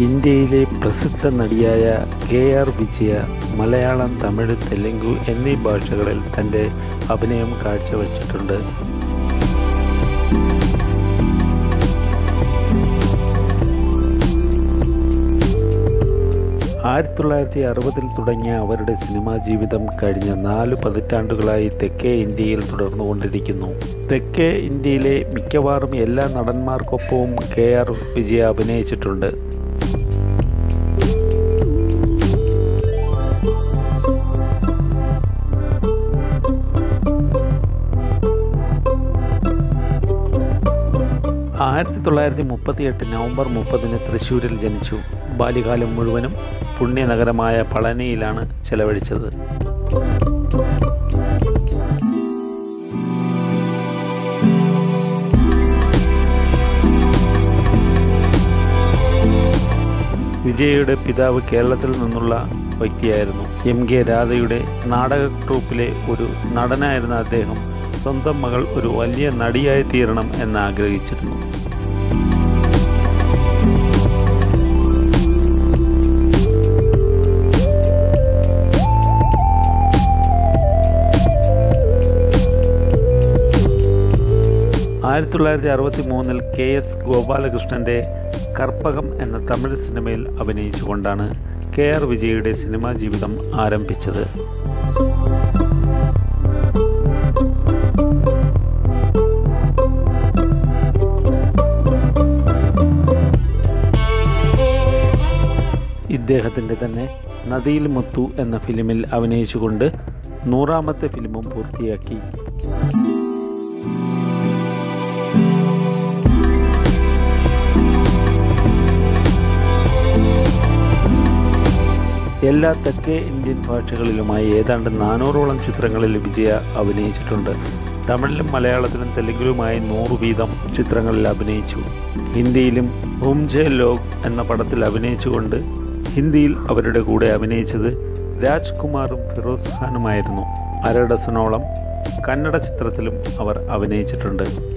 ഇന്ത്യയിലെ പ്രസിദ്ധ നടിയായ കെ ആർ വിജയ മലയാളം തമിഴ് തെലുങ്ക് എന്നീ ഭാഷകളിൽ തൻ്റെ അഭിനയം കാഴ്ചവെച്ചിട്ടുണ്ട് ആയിരത്തി തൊള്ളായിരത്തി അറുപതിൽ തുടങ്ങിയ അവരുടെ സിനിമാ ജീവിതം കഴിഞ്ഞ നാല് പതിറ്റാണ്ടുകളായി തെക്കേ ഇന്ത്യയിൽ തുടർന്നുകൊണ്ടിരിക്കുന്നു തെക്കേ ഇന്ത്യയിലെ മിക്കവാറും എല്ലാ നടന്മാർക്കൊപ്പവും കെ ആർ വിജയ അഭിനയിച്ചിട്ടുണ്ട് ആയിരത്തി തൊള്ളായിരത്തി മുപ്പത്തിയെട്ട് നവംബർ മുപ്പതിന് തൃശ്ശൂരിൽ ജനിച്ചു ബാല്യകാലം മുഴുവനും പുണ്യനഗരമായ പളനിയിലാണ് ചെലവഴിച്ചത് വിജയയുടെ പിതാവ് കേരളത്തിൽ നിന്നുള്ള വ്യക്തിയായിരുന്നു എം കെ രാധയുടെ നാടക ട്രൂപ്പിലെ ഒരു നടനായിരുന്ന അദ്ദേഹം സ്വന്തം മകൾ ഒരു വലിയ നടിയായി തീരണം എന്ന് ആഗ്രഹിച്ചിരുന്നു ആയിരത്തി തൊള്ളായിരത്തി അറുപത്തി മൂന്നിൽ കെ എസ് ഗോപാലകൃഷ്ണൻ്റെ കർപ്പകം എന്ന തമിഴ് സിനിമയിൽ അഭിനയിച്ചുകൊണ്ടാണ് കെ ആർ വിജയയുടെ സിനിമാ ജീവിതം ആരംഭിച്ചത് ഇദ്ദേഹത്തിൻ്റെ തന്നെ നദിയിൽ മുത്തു എന്ന ഫിലിമിൽ അഭിനയിച്ചുകൊണ്ട് നൂറാമത്തെ ഫിലിമും പൂർത്തിയാക്കി എല്ലാ തെക്കേ ഇന്ത്യൻ ഭാഷകളിലുമായി ഏതാണ്ട് നാനൂറോളം ചിത്രങ്ങളിൽ വിജയ അഭിനയിച്ചിട്ടുണ്ട് തമിഴിലും മലയാളത്തിലും തെലുങ്കിലുമായി നൂറ് വീതം ചിത്രങ്ങളിൽ അഭിനയിച്ചു ഹിന്ദിയിലും ഹുംജെ ലോഗ് എന്ന പടത്തിൽ അഭിനയിച്ചുകൊണ്ട് ഹിന്ദിയിൽ അവരുടെ കൂടെ അഭിനയിച്ചത് രാജ്കുമാറും ഫിറോസ് ഖാനുമായിരുന്നു അര ഡസനോളം കന്നഡ ചിത്രത്തിലും അവർ അഭിനയിച്ചിട്ടുണ്ട്